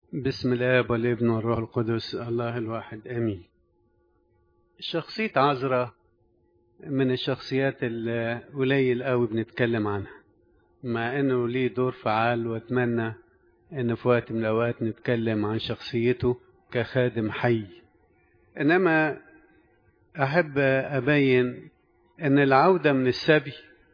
بسم الاب والابن والروح القدس الله الواحد امين شخصية عذراء من الشخصيات اللي قليل قوي بنتكلم عنها مع انه ليه دور فعال واتمنى ان في وقت من الاوقات نتكلم عن شخصيته كخادم حي انما احب ابين ان العودة من السبي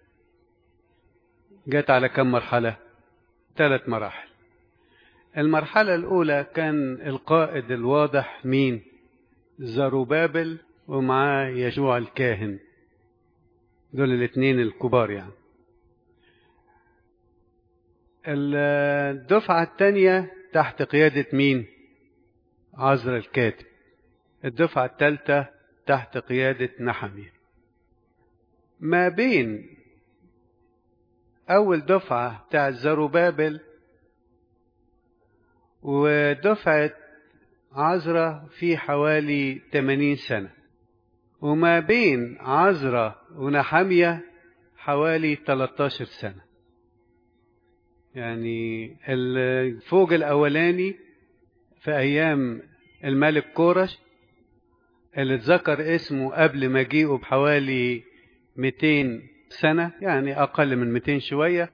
جت على كم مرحلة ثلاث مراحل المرحلة الأولى كان القائد الواضح مين؟ زروبابل ومعاه يشوع الكاهن دول الاثنين الكبار يعني الدفعة الثانية تحت قيادة مين؟ عزر الكاتب الدفعة الثالثة تحت قيادة نحمية ما بين أول دفعة بتاع زروبابل ودفعة عزرة في حوالي 80 سنة وما بين عزرة ونحمية حوالي 13 سنة يعني الفوج الأولاني في أيام الملك كورش اللي اتذكر اسمه قبل مجيئه بحوالي 200 سنة يعني أقل من 200 شوية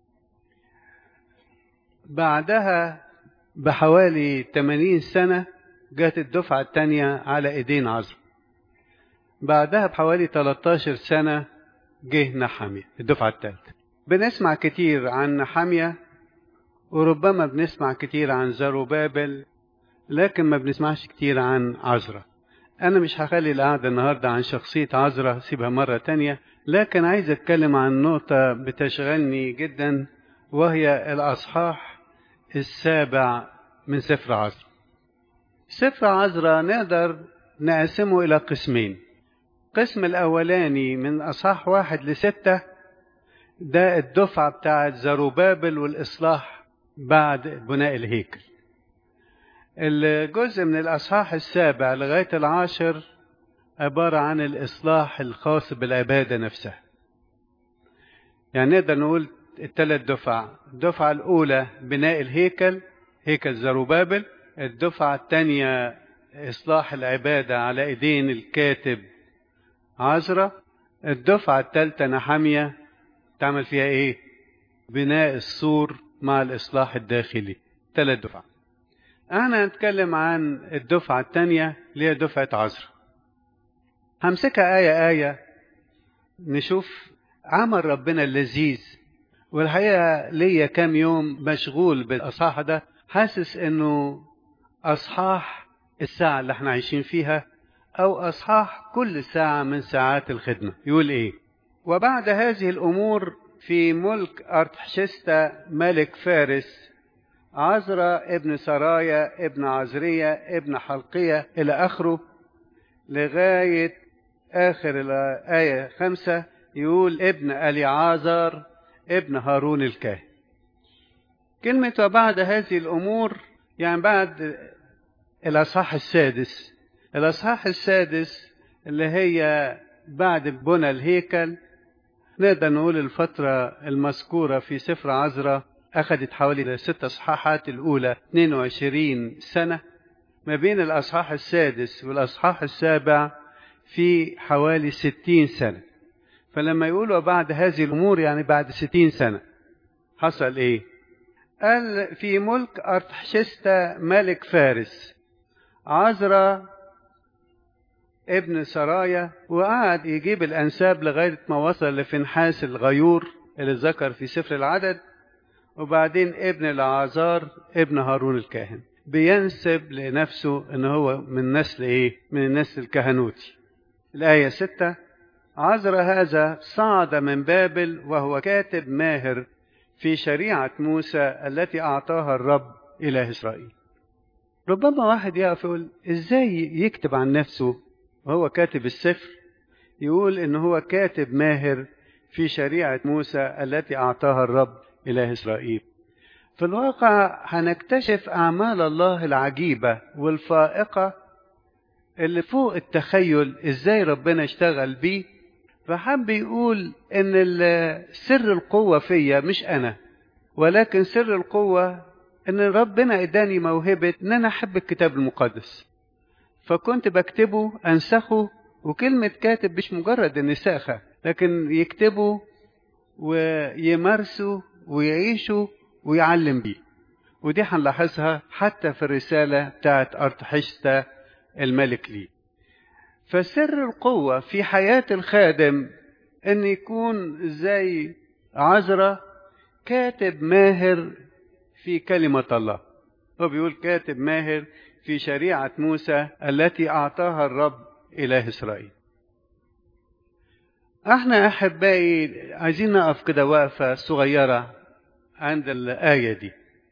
بعدها بحوالي 80 سنة جت الدفعة الثانية على إيدين عزر بعدها بحوالي 13 سنة جه نحمية الدفعة الثالثة بنسمع كتير عن نحمية وربما بنسمع كتير عن زروبابل لكن ما بنسمعش كتير عن عزرة أنا مش هخلي القعدة النهاردة عن شخصية عزرة سيبها مرة تانية لكن عايز أتكلم عن نقطة بتشغلني جدا وهي الأصحاح السابع من سفر عزرا سفر عزرا نقدر نقسمه إلى قسمين القسم الأولاني من أصحاح واحد لستة ده الدفعة بتاعة زروبابل والإصلاح بعد بناء الهيكل الجزء من الأصحاح السابع لغاية العاشر عبارة عن الإصلاح الخاص بالعبادة نفسها يعني نقدر نقول الثلاث دفع الدفعة الأولى بناء الهيكل هيكل زروبابل الدفعة الثانية إصلاح العبادة على إيدين الكاتب عزرة الدفعة الثالثة نحمية تعمل فيها إيه بناء السور مع الإصلاح الداخلي ثلاث دفع أنا هنتكلم عن الدفعة الثانية اللي هي دفعة عزرة همسكها آية آية نشوف عمل ربنا اللذيذ والحقيقة ليا كام يوم مشغول بالأصحاح ده حاسس إنه أصحاح الساعة اللي احنا عايشين فيها أو أصحاح كل ساعة من ساعات الخدمة يقول إيه وبعد هذه الأمور في ملك أرتحشستا ملك فارس عزرا ابن سرايا ابن عزرية ابن حلقية إلى آخره لغاية آخر الآية خمسة يقول ابن أليعازر ابن هارون الكاهن كلمة وبعد هذه الأمور يعني بعد الأصحاح السادس الأصحاح السادس اللي هي بعد بنى الهيكل نقدر نقول الفترة المذكورة في سفر عزرا أخذت حوالي ست أصحاحات الأولى 22 سنة ما بين الأصحاح السادس والأصحاح السابع في حوالي 60 سنة فلما يقولوا بعد هذه الأمور يعني بعد 60 سنة حصل إيه؟ قال في ملك أرتحشستا ملك فارس عزرا ابن سرايا وقعد يجيب الأنساب لغاية ما وصل لفنحاس الغيور اللي ذكر في سفر العدد وبعدين ابن العازار ابن هارون الكاهن بينسب لنفسه ان هو من نسل ايه من النسل الكهنوتي الآية ستة عزر هذا صعد من بابل وهو كاتب ماهر في شريعة موسى التي أعطاها الرب إله إسرائيل ربما واحد يقف يقول إزاي يكتب عن نفسه وهو كاتب السفر يقول إن هو كاتب ماهر في شريعة موسى التي أعطاها الرب إله إسرائيل في الواقع هنكتشف أعمال الله العجيبة والفائقة اللي فوق التخيل إزاي ربنا اشتغل بيه فحب يقول ان سر القوة فيا مش انا ولكن سر القوة ان ربنا اداني موهبة ان انا احب الكتاب المقدس فكنت بكتبه انسخه وكلمة كاتب مش مجرد النساخة لكن يكتبوا ويمارسوا ويعيشوا ويعلم بيه ودي هنلاحظها حتى في الرسالة بتاعت أرتحشتا الملك لي فسر القوة في حياة الخادم أن يكون زي عذرة كاتب ماهر في كلمة الله هو بيقول كاتب ماهر في شريعة موسى التي أعطاها الرب إله إسرائيل احنا أحبائي عايزين نقف كده وقفة صغيرة عند الآية دي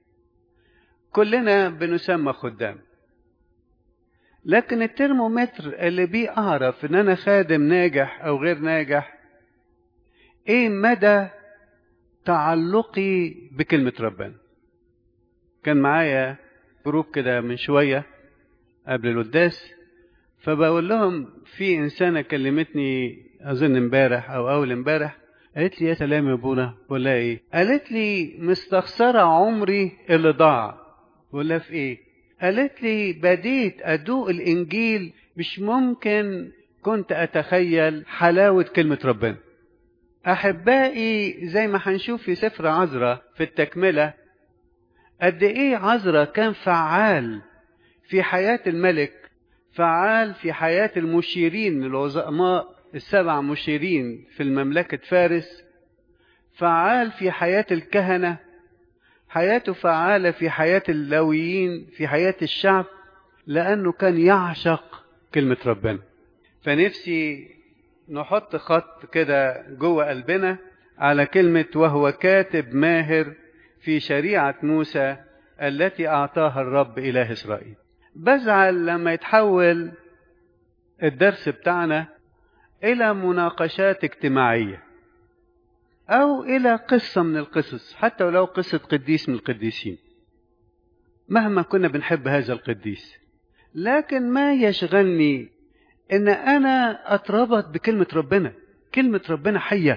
كلنا بنسمى خدام لكن الترمومتر اللي بيه أعرف إن أنا خادم ناجح أو غير ناجح إيه مدى تعلقي بكلمة ربنا كان معايا جروب كده من شوية قبل القداس فبقول لهم في إنسانة كلمتني أظن امبارح أو أول امبارح قالت لي يا سلام يا ابونا بقول لها إيه؟ قالت لي مستخسرة عمري اللي ضاع بقول لها في إيه؟ قالت لي بديت أدوق الإنجيل مش ممكن كنت أتخيل حلاوة كلمة ربنا أحبائي زي ما هنشوف في سفر عذرة في التكملة قد إيه عذرة كان فعال في حياة الملك فعال في حياة المشيرين العظماء السبع مشيرين في المملكة فارس فعال في حياة الكهنة حياته فعالة في حياة اللويين في حياة الشعب لأنه كان يعشق كلمة ربنا فنفسي نحط خط كده جوه قلبنا على كلمة وهو كاتب ماهر في شريعة موسى التي أعطاها الرب إله إسرائيل بزعل لما يتحول الدرس بتاعنا إلى مناقشات اجتماعية أو إلى قصة من القصص حتى ولو قصة قديس من القديسين مهما كنا بنحب هذا القديس لكن ما يشغلني إن أنا أتربط بكلمة ربنا كلمة ربنا حية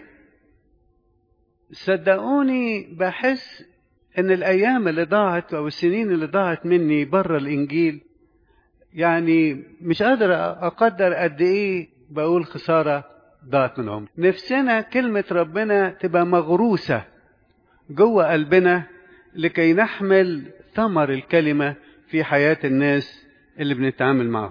صدقوني بحس إن الأيام اللي ضاعت أو السنين اللي ضاعت مني بره الإنجيل يعني مش قادر أقدر قد إيه بقول خسارة ضاعت من عمري نفسنا كلمة ربنا تبقى مغروسة جوه قلبنا لكي نحمل ثمر الكلمة في حياة الناس اللي بنتعامل معهم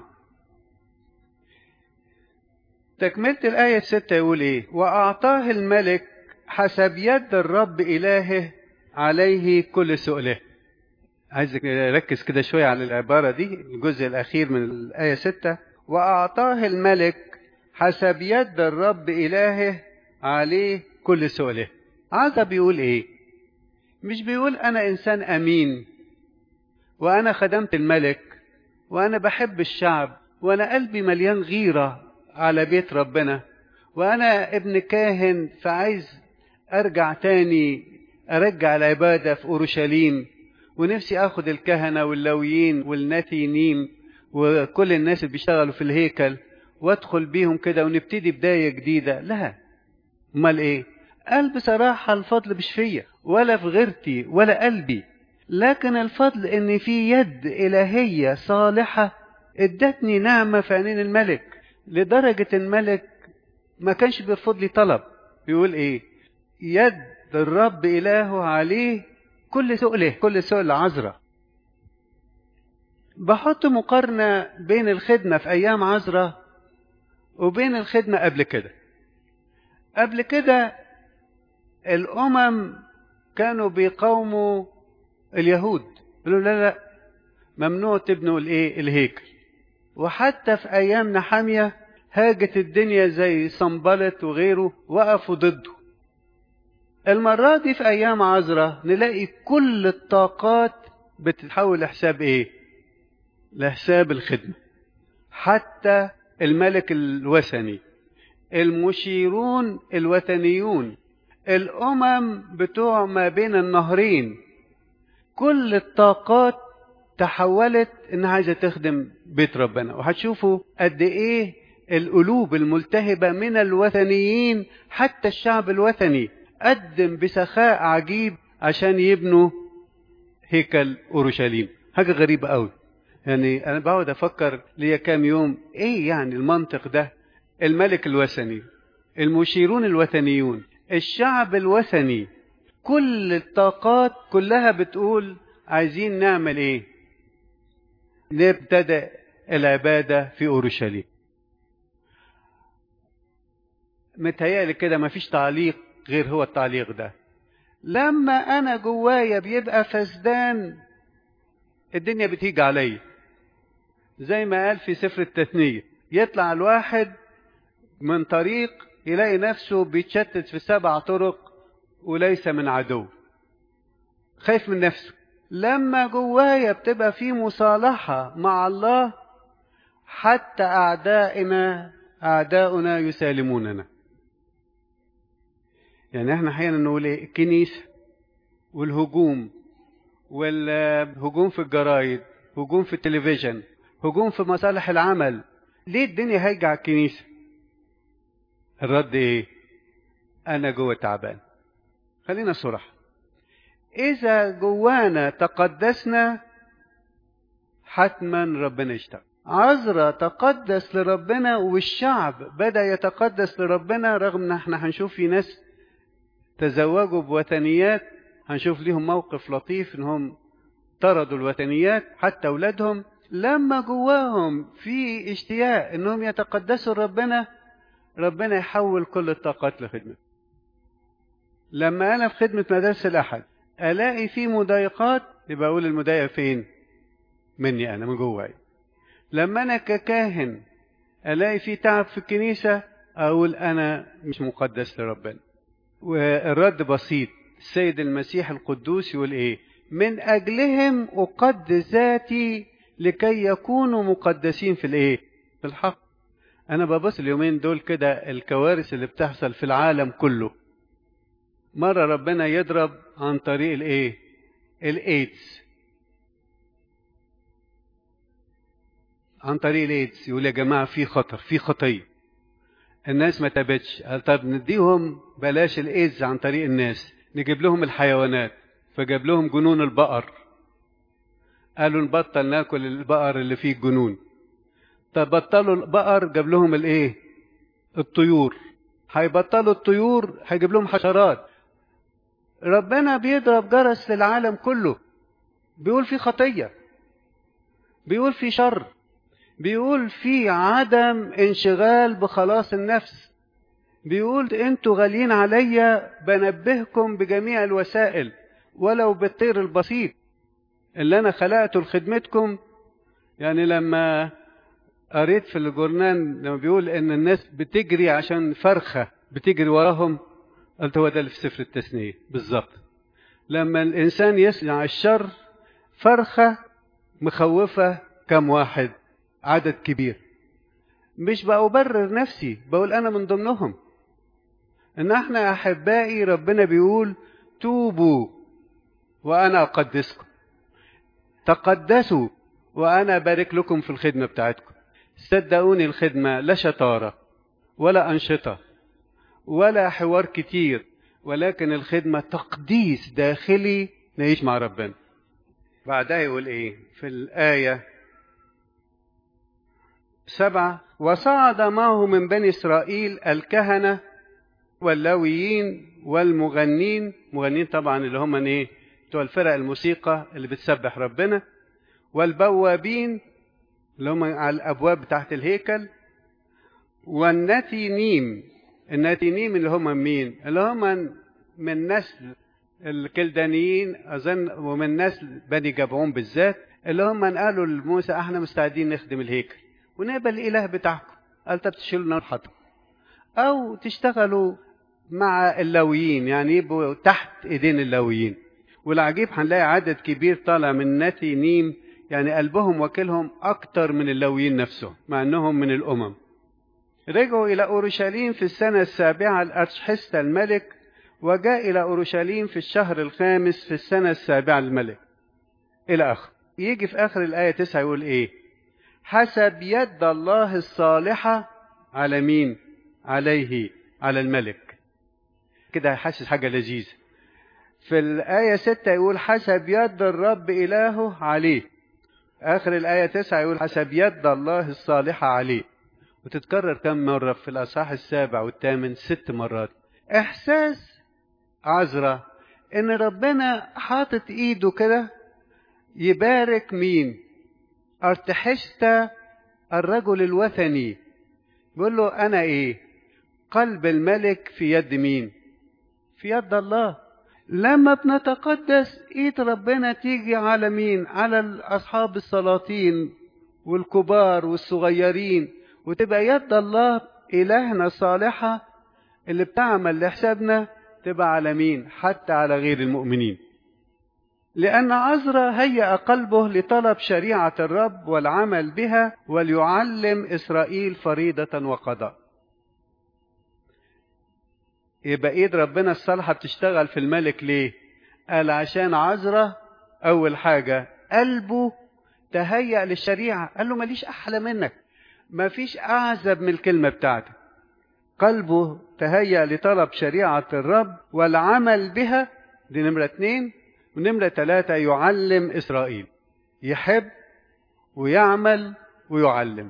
تكملة الآية الستة يقول إيه وأعطاه الملك حسب يد الرب إلهه عليه كل سؤله عايزك ركز كده شوية على العبارة دي الجزء الأخير من الآية ستة وأعطاه الملك حسب يد الرب إلهه عليه كل سؤله عايز بيقول إيه مش بيقول أنا إنسان أمين وأنا خدمت الملك وأنا بحب الشعب وأنا قلبي مليان غيرة على بيت ربنا وأنا ابن كاهن فعايز أرجع تاني أرجع العبادة في أورشليم ونفسي أخد الكهنة واللويين والنتينين وكل الناس اللي بيشتغلوا في الهيكل وادخل بيهم كده ونبتدي بداية جديدة لا امال ايه قال بصراحة الفضل مش فيا ولا في غيرتي ولا قلبي لكن الفضل ان في يد الهية صالحة ادتني نعمة في عينين الملك لدرجة الملك ما كانش بيرفض لي طلب بيقول ايه يد الرب إلهه عليه كل سؤله كل سؤل عذرة بحط مقارنة بين الخدمة في أيام عذرة وبين الخدمة قبل كده قبل كده الأمم كانوا بيقاوموا اليهود يقولوا لا لا ممنوع تبنوا الايه الهيكل وحتى في ايام نحامية هاجت الدنيا زي صنبلت وغيره وقفوا ضده المرة دي في ايام عذرة نلاقي كل الطاقات بتتحول لحساب ايه لحساب الخدمة حتى الملك الوثني المشيرون الوثنيون الامم بتوع ما بين النهرين كل الطاقات تحولت انها عايزه تخدم بيت ربنا وهتشوفوا قد ايه القلوب الملتهبه من الوثنيين حتى الشعب الوثني قدم بسخاء عجيب عشان يبنوا هيكل اورشليم حاجه غريبه قوي يعني انا بقعد افكر ليا كام يوم ايه يعني المنطق ده الملك الوثني المشيرون الوثنيون الشعب الوثني كل الطاقات كلها بتقول عايزين نعمل ايه نبتدأ العبادة في أورشليم متهيألي كده مفيش تعليق غير هو التعليق ده لما أنا جوايا بيبقى فسدان الدنيا بتيجي عليا زي ما قال في سفر التثنية يطلع الواحد من طريق يلاقي نفسه بيتشتت في سبع طرق وليس من عدو خايف من نفسه لما جوايا بتبقى في مصالحة مع الله حتى أعدائنا أعداؤنا يسالموننا يعني احنا احيانا نقول ايه الكنيسة والهجوم والهجوم في الجرايد هجوم في التلفزيون هجوم في مصالح العمل ليه الدنيا هايجة على الكنيسة الرد ايه انا جوه تعبان خلينا صراحة اذا جوانا تقدسنا حتما ربنا يشتغل عذرا تقدس لربنا والشعب بدا يتقدس لربنا رغم ان احنا هنشوف في ناس تزوجوا بوثنيات هنشوف ليهم موقف لطيف انهم طردوا الوثنيات حتى اولادهم لما جواهم في اشتياق انهم يتقدسوا لربنا ربنا يحول كل الطاقات لخدمة لما انا في خدمة مدارس الاحد الاقي في مضايقات يبقى اقول المضايقة فين مني انا من جواي لما انا ككاهن الاقي في تعب في الكنيسة اقول انا مش مقدس لربنا والرد بسيط السيد المسيح القدوس يقول ايه من اجلهم اقدس ذاتي لكي يكونوا مقدسين في الايه في الحق انا ببص اليومين دول كده الكوارث اللي بتحصل في العالم كله مرة ربنا يضرب عن طريق الايه الايدز عن طريق الايدز يقول يا جماعة في خطر في خطية الناس ما تابتش قال طب نديهم بلاش الايدز عن طريق الناس نجيب لهم الحيوانات فجاب لهم جنون البقر قالوا نبطل ناكل البقر اللي فيه جنون طب بطلوا البقر جاب لهم الايه الطيور هيبطلوا الطيور هيجيب لهم حشرات ربنا بيضرب جرس للعالم كله بيقول في خطية بيقول في شر بيقول في عدم انشغال بخلاص النفس بيقول انتوا غاليين عليا بنبهكم بجميع الوسائل ولو بالطير البسيط اللي انا خلقته لخدمتكم يعني لما قريت في الجورنان لما بيقول ان الناس بتجري عشان فرخه بتجري وراهم قلت هو ده اللي في سفر التثنيه بالظبط لما الانسان يصنع الشر فرخه مخوفه كم واحد عدد كبير مش بأبرر نفسي بقول انا من ضمنهم ان احنا احبائي ربنا بيقول توبوا وانا اقدسكم تقدسوا وانا بارك لكم في الخدمه بتاعتكم صدقوني الخدمه لا شطاره ولا انشطه ولا حوار كتير ولكن الخدمه تقديس داخلي نعيش مع ربنا بعدها يقول ايه في الايه سبعة وصعد معه من بني إسرائيل الكهنة واللاويين والمغنين مغنين طبعا اللي هم ايه بتوع الفرق الموسيقى اللي بتسبح ربنا والبوابين اللي هم على الابواب بتاعت الهيكل والنتينيم النتينيم اللي هم مين اللي هم من نسل الكلدانيين اظن ومن نسل بني جبعون بالذات اللي هم قالوا لموسى احنا مستعدين نخدم الهيكل ونقبل الاله بتاعكم قال طب تشيلوا لنا الحطب او تشتغلوا مع اللاويين يعني يبقوا تحت ايدين اللاويين والعجيب هنلاقي عدد كبير طالع من نتي نيم يعني قلبهم وكيلهم اكتر من اللاويين نفسهم مع انهم من الامم رجعوا الى اورشليم في السنه السابعه لارشحستا الملك وجاء الى اورشليم في الشهر الخامس في السنه السابعه للملك الى اخر يجي في اخر الايه تسعة يقول ايه حسب يد الله الصالحه على مين عليه على الملك كده هيحسس حاجه لذيذه في الآية ستة يقول حسب يد الرب إلهه عليه آخر الآية تسعة يقول حسب يد الله الصالحة عليه وتتكرر كم مرة في الأصحاح السابع والثامن ست مرات إحساس عذرة إن ربنا حاطط إيده كده يبارك مين ارتحشت الرجل الوثني بيقول له أنا إيه قلب الملك في يد مين في يد الله لما بنتقدس ايد ربنا تيجي على مين على اصحاب السلاطين والكبار والصغيرين وتبقى يد الله الهنا صالحه اللي بتعمل لحسابنا تبقى على مين حتى على غير المؤمنين لأن عزرا هيأ قلبه لطلب شريعة الرب والعمل بها وليعلم إسرائيل فريضة وقضاء يبقى ايد ربنا الصالحه بتشتغل في الملك ليه قال عشان عذرة اول حاجه قلبه تهيأ للشريعه قال له ماليش احلى منك مفيش اعزب من الكلمه بتاعتك قلبه تهيأ لطلب شريعه الرب والعمل بها دي نمره اتنين ونمره ثلاثه يعلم اسرائيل يحب ويعمل ويعلم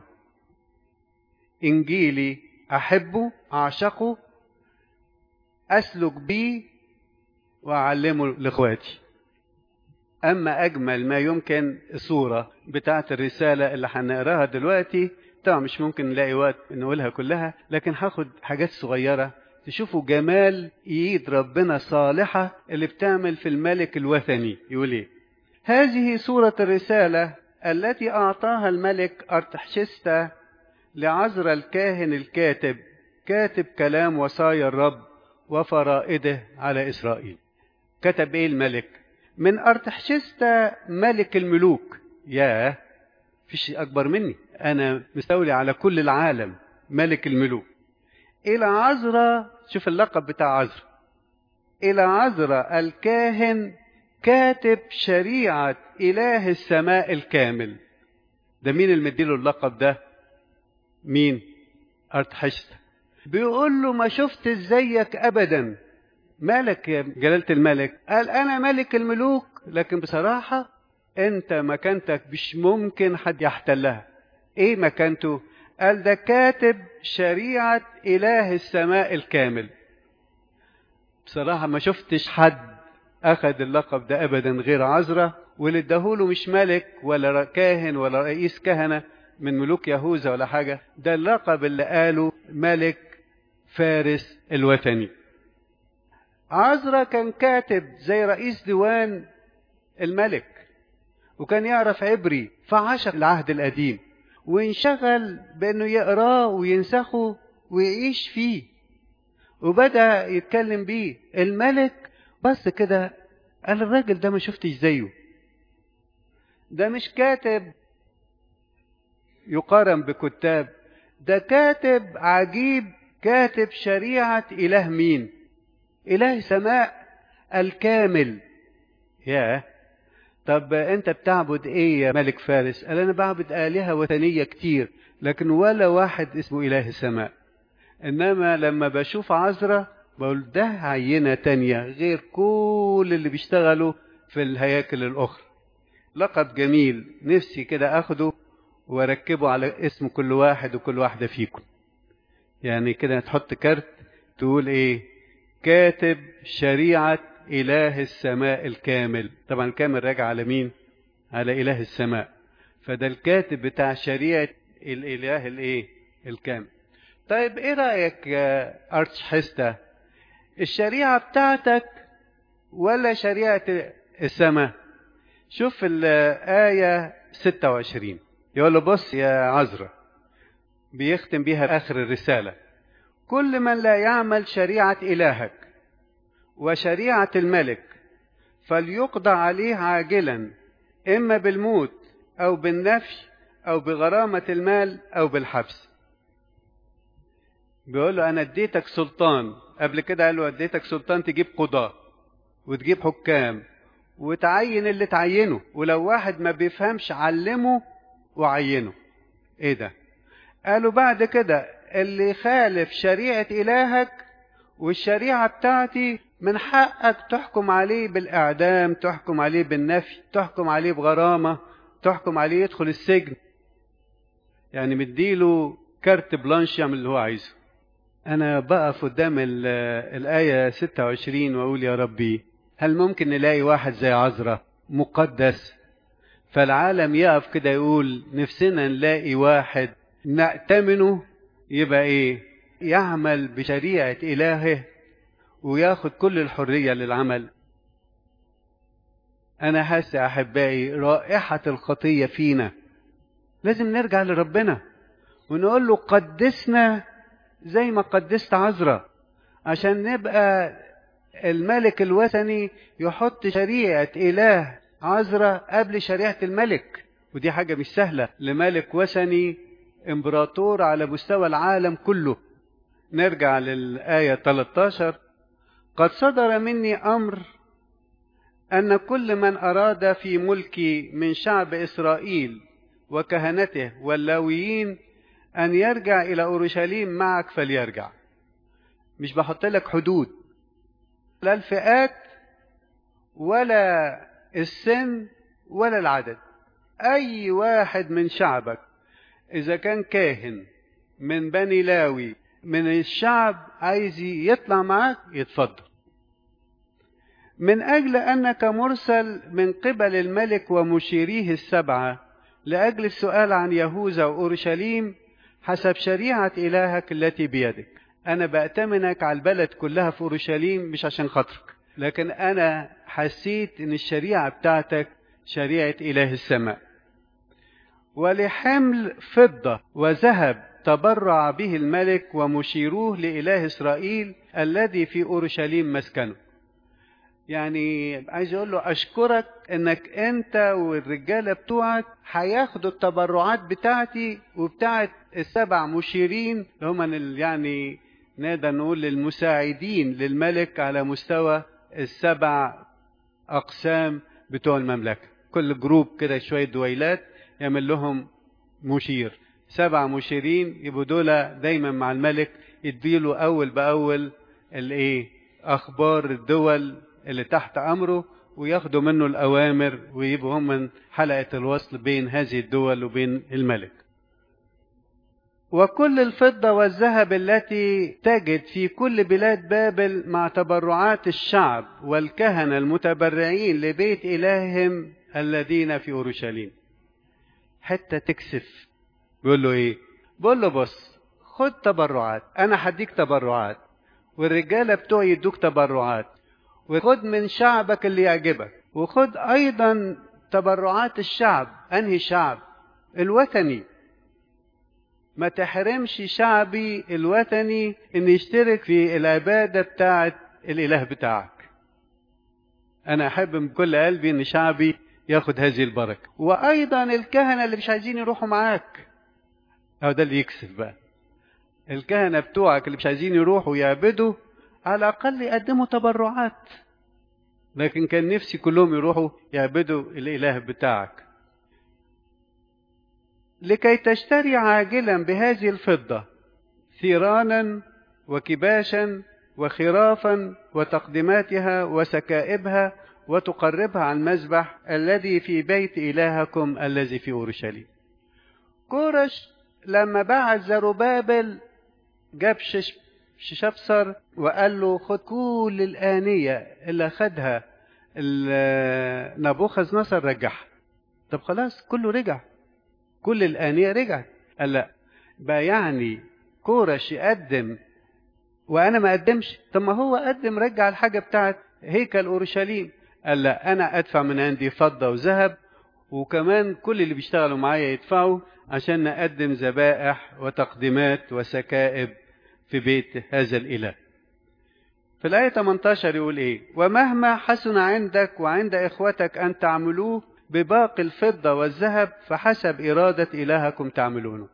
انجيلي احبه اعشقه أسلك بيه وأعلمه لإخواتي أما أجمل ما يمكن الصورة بتاعة الرسالة اللي هنقراها دلوقتي طبعا مش ممكن نلاقي وقت نقولها كلها لكن هاخد حاجات صغيرة تشوفوا جمال ايد ربنا صالحة اللي بتعمل في الملك الوثني يقول ايه هذه صورة الرسالة التي أعطاها الملك أرتحشستا لعزر الكاهن الكاتب كاتب كلام وصايا الرب وفرائده على إسرائيل كتب إيه الملك من أرتحشستا ملك الملوك ياه فيش أكبر مني أنا مستولي على كل العالم ملك الملوك إلى عزرا شوف اللقب بتاع عزرا إلى عزرا الكاهن كاتب شريعة إله السماء الكامل ده مين اللي مديله اللقب ده مين أرتحشستا بيقول له ما شفت زيك ابدا مالك يا جلالة الملك قال انا ملك الملوك لكن بصراحة انت مكانتك مش ممكن حد يحتلها ايه مكانته قال ده كاتب شريعة اله السماء الكامل بصراحة ما شفتش حد اخذ اللقب ده ابدا غير عزرة واللي اداهوله مش ملك ولا كاهن ولا رئيس كهنة من ملوك يهوذا ولا حاجة ده اللقب اللي قاله ملك فارس الوثني عزرا كان كاتب زي رئيس ديوان الملك وكان يعرف عبري فعاش العهد القديم وانشغل بانه يقراه وينسخه ويعيش فيه وبدا يتكلم بيه الملك بس كده قال الراجل ده ما شفتش زيه ده مش كاتب يقارن بكتاب ده كاتب عجيب كاتب شريعة إله مين إله سماء الكامل ياه طب أنت بتعبد إيه يا ملك فارس قال أنا بعبد آلهة وثنية كتير لكن ولا واحد اسمه إله السماء إنما لما بشوف عذرة بقول ده عينة تانية غير كل اللي بيشتغلوا في الهياكل الأخرى لقب جميل نفسي كده أخده واركبه على اسم كل واحد وكل واحدة فيكم يعني كده تحط كارت تقول ايه كاتب شريعة إله السماء الكامل طبعا الكامل راجع على مين على إله السماء فده الكاتب بتاع شريعة الإله الايه الكامل طيب ايه رأيك يا أرتش حستا الشريعة بتاعتك ولا شريعة السماء شوف الآية 26 يقول له بص يا عذرة بيختم بيها آخر الرسالة كل من لا يعمل شريعة إلهك وشريعة الملك فليقضى عليه عاجلا إما بالموت أو بالنفي أو بغرامة المال أو بالحبس بيقول له أنا اديتك سلطان قبل كده قال له اديتك سلطان تجيب قضاة وتجيب حكام وتعين اللي تعينه ولو واحد ما بيفهمش علمه وعينه ايه ده قالوا بعد كده اللي خالف شريعة إلهك والشريعة بتاعتي من حقك تحكم عليه بالإعدام تحكم عليه بالنفي تحكم عليه بغرامة تحكم عليه يدخل السجن يعني مديله كارت بلانش يعمل اللي هو عايزه أنا بقف قدام الآية 26 وأقول يا ربي هل ممكن نلاقي واحد زي عذرة مقدس فالعالم يقف كده يقول نفسنا نلاقي واحد نأتمنه يبقى ايه يعمل بشريعة إلهه وياخد كل الحرية للعمل أنا حاسس أحبائي رائحة الخطية فينا لازم نرجع لربنا ونقول له قدسنا زي ما قدست عذرة عشان نبقى الملك الوثني يحط شريعة إله عذرة قبل شريعة الملك ودي حاجة مش سهلة لملك وثني امبراطور على مستوى العالم كله نرجع للآية 13 قد صدر مني أمر أن كل من أراد في ملكي من شعب إسرائيل وكهنته واللاويين أن يرجع إلى أورشليم معك فليرجع مش بحط لك حدود لا الفئات ولا السن ولا العدد أي واحد من شعبك إذا كان كاهن من بني لاوي من الشعب عايز يطلع معاك يتفضل من أجل أنك مرسل من قبل الملك ومشيريه السبعة لأجل السؤال عن يهوذا وأورشليم حسب شريعة إلهك التي بيدك أنا بأتمنك على البلد كلها في أورشليم مش عشان خاطرك لكن أنا حسيت إن الشريعة بتاعتك شريعة إله السماء ولحمل فضة وذهب تبرع به الملك ومشيروه لإله إسرائيل الذي في أورشليم مسكنه يعني عايز اقول له اشكرك انك انت والرجاله بتوعك هياخدوا التبرعات بتاعتي وبتاعت السبع مشيرين اللي هم يعني نقدر نقول المساعدين للملك على مستوى السبع اقسام بتوع المملكه كل جروب كده شويه دويلات يعمل لهم مشير سبع مشيرين يبقوا دول دايما مع الملك يديله اول باول الايه اخبار الدول اللي تحت امره وياخدوا منه الاوامر ويبقوا هم من حلقه الوصل بين هذه الدول وبين الملك وكل الفضة والذهب التي تجد في كل بلاد بابل مع تبرعات الشعب والكهنة المتبرعين لبيت إلههم الذين في أورشليم حتى تكسف بيقول له إيه بيقول له بص خد تبرعات أنا هديك تبرعات والرجالة بتوعي يدوك تبرعات وخد من شعبك اللي يعجبك وخد أيضا تبرعات الشعب أنهي شعب الوثني ما تحرمش شعبي الوثني ان يشترك في العبادة بتاعة الاله بتاعك انا احب من كل قلبي ان شعبي ياخد هذه البركة وايضا الكهنة اللي مش عايزين يروحوا معاك او ده اللي يكسف بقى الكهنة بتوعك اللي مش عايزين يروحوا يعبدوا على الاقل يقدموا تبرعات لكن كان نفسي كلهم يروحوا يعبدوا الاله بتاعك لكي تشتري عاجلا بهذه الفضة ثيرانا وكباشا وخرافا وتقدماتها وسكائبها وتقربها على المذبح الذي في بيت إلهكم الذي في أورشليم كورش لما بعت زروبابل جاب ششبصر وقال له خد كل الآنية اللي خدها نبوخذ نصر رجعها طب خلاص كله رجع كل الآنية رجعت قال لا بقى يعني كورش يقدم وأنا ما أقدمش طب ما هو قدم رجع الحاجة بتاعت هيكل أورشليم قال لا أنا أدفع من عندي فضة وذهب وكمان كل اللي بيشتغلوا معايا يدفعوا عشان نقدم ذبائح وتقديمات وسكائب في بيت هذا الإله في الآية 18 يقول إيه ومهما حسن عندك وعند إخوتك أن تعملوه بباقي الفضة والذهب فحسب إرادة إلهكم تعملونه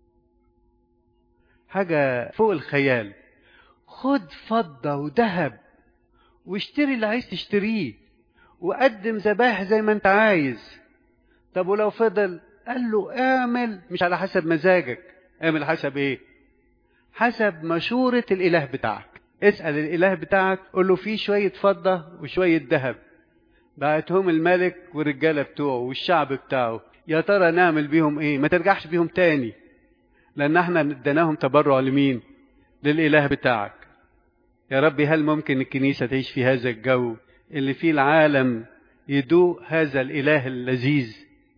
حاجة فوق الخيال خد فضة وذهب واشتري اللي عايز تشتريه وقدم ذبائح زي ما انت عايز طب ولو فضل قال له اعمل مش على حسب مزاجك اعمل حسب ايه حسب مشورة الاله بتاعك اسأل الإله بتاعك قول له في شوية فضة وشوية ذهب بعتهم الملك والرجالة بتوعه والشعب بتاعه يا ترى نعمل بيهم ايه ما ترجعش بيهم تاني لان احنا اديناهم تبرع لمين للإله بتاعك يا ربي هل ممكن الكنيسة تعيش في هذا الجو اللي فيه العالم يدوق هذا الإله اللذيذ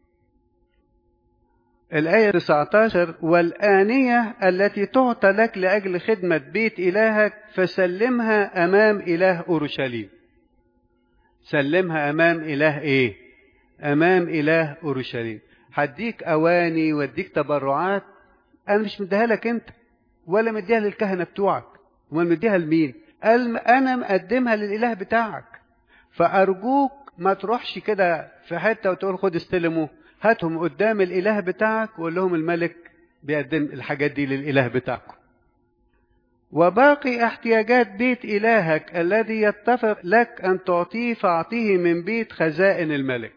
الآية 19 والآنية التي تعطى لك لأجل خدمة بيت إلهك فسلمها أمام إله أورشليم سلمها أمام إله إيه أمام إله أورشليم هديك أواني واديك تبرعات أنا مش مديها لك أنت ولا مديها للكهنة بتوعك ولا مديها لمين قال أنا مقدمها للإله بتاعك فأرجوك ما تروحش كده في حتة وتقول خد استلموا هاتهم قدام الإله بتاعك وقول لهم الملك بيقدم الحاجات دي للإله بتاعكم وباقي احتياجات بيت إلهك الذي يتفق لك أن تعطيه فأعطيه من بيت خزائن الملك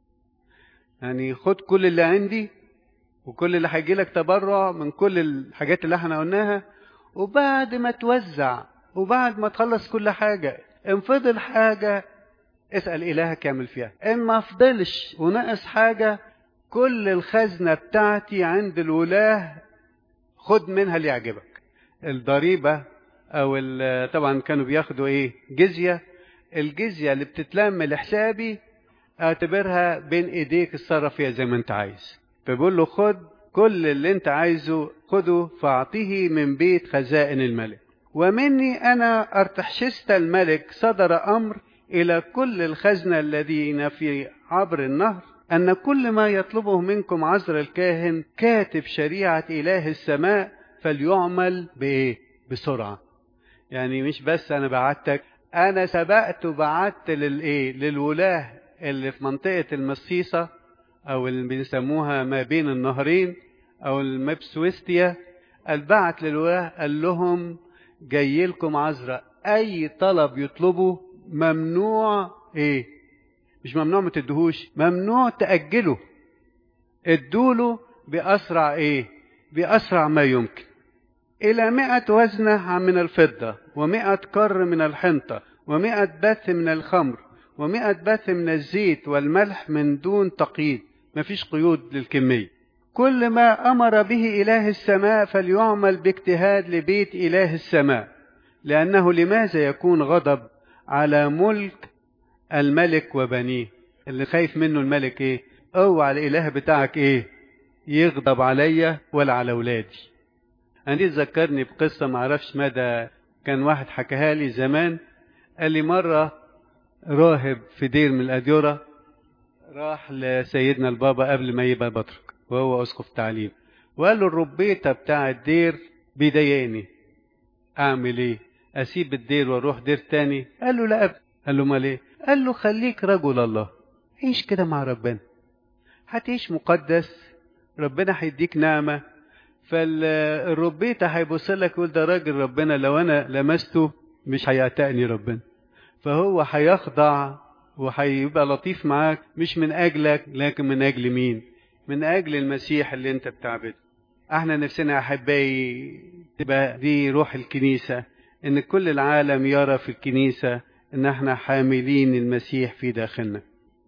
يعني خد كل اللي عندي وكل اللي هيجي لك تبرع من كل الحاجات اللي احنا قلناها وبعد ما توزع وبعد ما تخلص كل حاجة ان فضل حاجة اسأل إلهك يعمل فيها إن ما فضلش ونقص حاجة كل الخزنة بتاعتي عند الولاة خد منها اللي يعجبك الضريبة أو طبعا كانوا بياخدوا إيه جزية الجزية اللي بتتلم لحسابي اعتبرها بين ايديك اتصرف فيها زي ما انت عايز فبيقول له خد كل اللي انت عايزه خده فاعطيه من بيت خزائن الملك ومني انا ارتحشست الملك صدر امر الى كل الخزنه الذين في عبر النهر ان كل ما يطلبه منكم عذر الكاهن كاتب شريعه اله السماء فليعمل بايه بسرعه يعني مش بس انا بعتك انا سبقت وبعت للايه للولاه اللي في منطقه المصيصه او اللي بنسموها ما بين النهرين او المبسوستيا قال بعت للولاه قال لهم جاي لكم عذراء اي طلب يطلبه ممنوع ايه مش ممنوع ما تدهوش ممنوع تأجله ادوله بأسرع ايه بأسرع ما يمكن إلى مئة وزنة من الفضة ومئة كر من الحنطة ومئة بث من الخمر ومئة بث من الزيت والملح من دون تقييد مفيش قيود للكمية كل ما أمر به إله السماء فليعمل باجتهاد لبيت إله السماء لأنه لماذا يكون غضب على ملك الملك وبنيه اللي خايف منه الملك ايه اوعى الاله بتاعك ايه يغضب عليا ولا على اولادي انا دي تذكرني بقصه ما اعرفش مدى كان واحد حكاها لي زمان قال لي مره راهب في دير من الاديره راح لسيدنا البابا قبل ما يبقى بطرك وهو اسقف تعليم وقال له الربيطه بتاع الدير بيضايقني اعمل ايه اسيب الدير واروح دير تاني قال له لا أبدا قال له امال ايه قال له خليك رجل الله عيش كده مع ربنا هتعيش مقدس ربنا هيديك نعمه فالربيطه هيبص لك يقول ده راجل ربنا لو انا لمسته مش هيعتقني ربنا فهو هيخضع وهيبقى لطيف معاك مش من اجلك لكن من اجل مين من اجل المسيح اللي انت بتعبده احنا نفسنا احبائي تبقى دي روح الكنيسه ان كل العالم يرى في الكنيسه ان احنا حاملين المسيح في داخلنا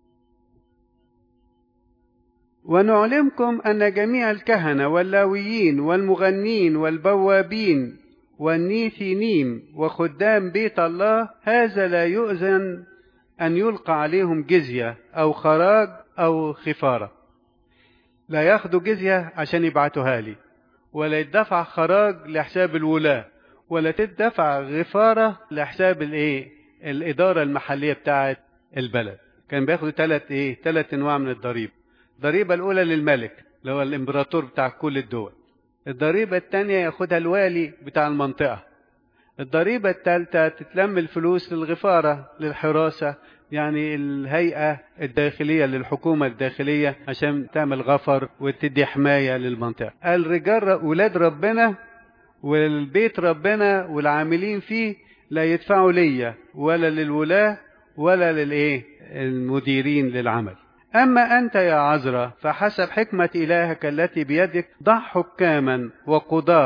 ونعلمكم ان جميع الكهنه واللاويين والمغنين والبوابين والنيثينيم وخدام بيت الله هذا لا يؤذن ان يلقى عليهم جزيه او خراج او خفاره لا ياخدوا جزيه عشان يبعتوها لي ولا يدفع خراج لحساب الولاه ولا تدفع غفاره لحساب الايه الإدارة المحلية بتاعة البلد كان بياخدوا ثلاث إيه ثلاث أنواع من الضريبة الضريبة الأولى للملك اللي هو الإمبراطور بتاع كل الدول الضريبة الثانية ياخدها الوالي بتاع المنطقة الضريبة الثالثة تتلم الفلوس للغفارة للحراسة يعني الهيئة الداخلية للحكومة الداخلية عشان تعمل غفر وتدي حماية للمنطقة الرجال ولاد ربنا والبيت ربنا والعاملين فيه لا يدفعوا ليا ولا للولاة ولا للايه المديرين للعمل أما أنت يا عذراء فحسب حكمة إلهك التي بيدك ضع حكاما وقضاة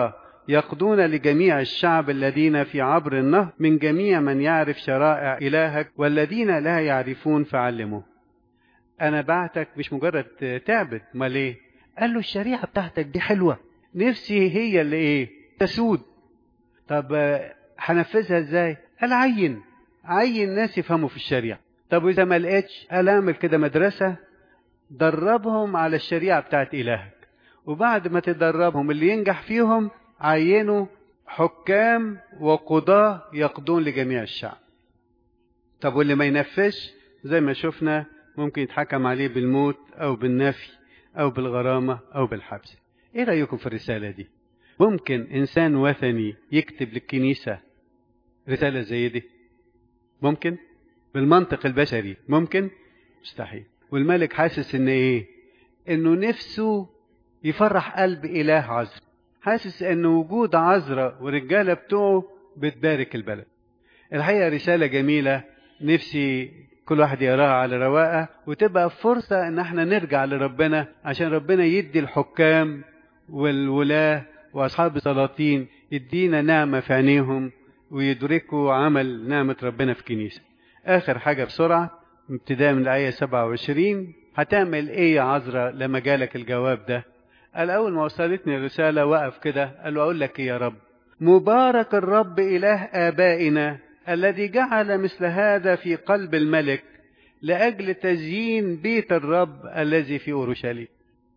يقضون لجميع الشعب الذين في عبر النهر من جميع من يعرف شرائع إلهك والذين لا يعرفون فعلموه أنا بعتك مش مجرد تعبد ما ليه قال له الشريعة بتاعتك دي حلوة نفسي هي اللي ايه تسود طب هنفذها ازاي قال عين عين ناس يفهموا في الشريعة طب واذا ما لقيتش قال اعمل كده مدرسة دربهم على الشريعة بتاعت إلهك وبعد ما تدربهم اللي ينجح فيهم عينوا حكام وقضاة يقضون لجميع الشعب طب واللي ما ينفذش زي ما شفنا ممكن يتحكم عليه بالموت أو بالنفي أو بالغرامة أو بالحبس إيه رأيكم في الرسالة دي ممكن إنسان وثني يكتب للكنيسة رسالة زي دي ممكن بالمنطق البشري ممكن مستحيل والملك حاسس ان ايه انه نفسه يفرح قلب اله عذر حاسس ان وجود عذراء ورجاله بتوعه بتبارك البلد الحقيقه رساله جميله نفسي كل واحد يقراها على رواقه وتبقى فرصه ان احنا نرجع لربنا عشان ربنا يدي الحكام والولاه واصحاب السلاطين يدينا نعمه في عينيهم ويدركوا عمل نعمه ربنا في كنيسه اخر حاجه بسرعه ابتداء من الآية 27 هتعمل إيه يا عذراء لما جالك الجواب ده؟ قال أول ما وصلتني الرسالة وقف كده قال له أقول لك إيه يا رب؟ مبارك الرب إله آبائنا الذي جعل مثل هذا في قلب الملك لأجل تزيين بيت الرب الذي في أورشليم.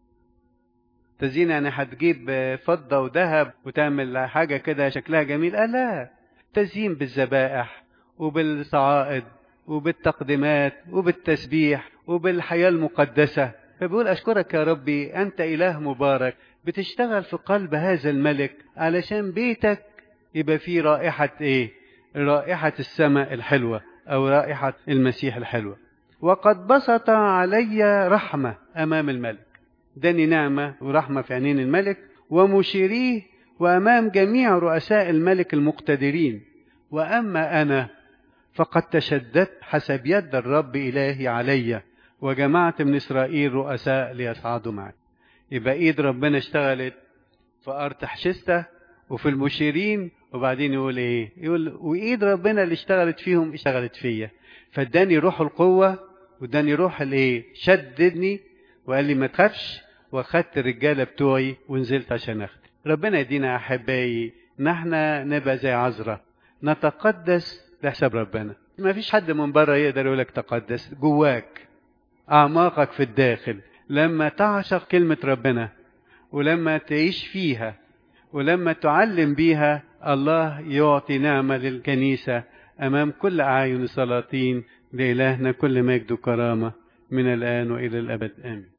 تزيين يعني هتجيب فضة وذهب وتعمل حاجة كده شكلها جميل؟ قال لا تزيين بالذبائح وبالصعائد وبالتقديمات وبالتسبيح وبالحياة المقدسة فبيقول أشكرك يا ربي أنت إله مبارك بتشتغل في قلب هذا الملك علشان بيتك يبقى فيه رائحة إيه رائحة السماء الحلوة أو رائحة المسيح الحلوة وقد بسط علي رحمة أمام الملك داني نعمة ورحمة في عينين الملك ومشيريه وأمام جميع رؤساء الملك المقتدرين وأما أنا فقد تشددت حسب يد الرب إلهي علي وجمعت من إسرائيل رؤساء ليصعدوا معي يبقى إيد ربنا اشتغلت في أرتحشستة وفي المشيرين وبعدين يقول إيه يقول وإيد ربنا اللي اشتغلت فيهم اشتغلت فيا فاداني روح القوة واداني روح الإيه شددني وقال لي ما تخافش واخدت الرجالة بتوعي ونزلت عشان أخدم ربنا يدينا أحبائي ان احنا نبقى زي عذراء نتقدس لحساب ربنا ما فيش حد من بره يقدر يقول لك تقدس جواك اعماقك في الداخل لما تعشق كلمه ربنا ولما تعيش فيها ولما تعلم بيها الله يعطي نعمه للكنيسه امام كل اعين السلاطين لالهنا كل مجد وكرامه من الان والى الابد امين